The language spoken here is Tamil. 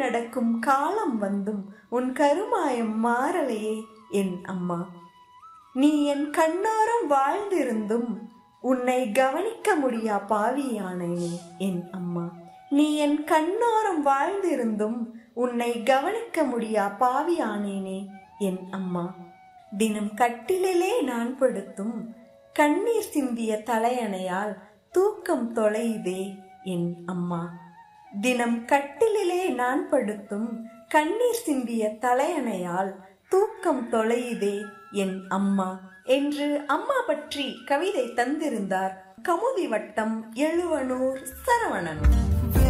நடக்கும் காலம் வந்தும் உன் கருமாயம் மாறலையே என் அம்மா நீ என் கண்ணோரம் வாழ்ந்திருந்தும் உன்னை கவனிக்க முடியா பாவியானேனே என் அம்மா நீ என் கண்ணோரம் வாழ்ந்திருந்தும் உன்னை கவனிக்க முடியா பாவியானேனே என் அம்மா தினம் கட்டிலே நான் படுத்தும் கண்ணீர் சிந்திய தலையணையால் தூக்கம் தொலையுதே என் அம்மா தினம் கட்டிலிலே நான் படுத்தும் கண்ணீர் சிந்திய தலையணையால் தூக்கம் தொலையுதே என் அம்மா என்று அம்மா பற்றி கவிதை தந்திருந்தார் கமுதி வட்டம் எழுவனூர் சரவணன்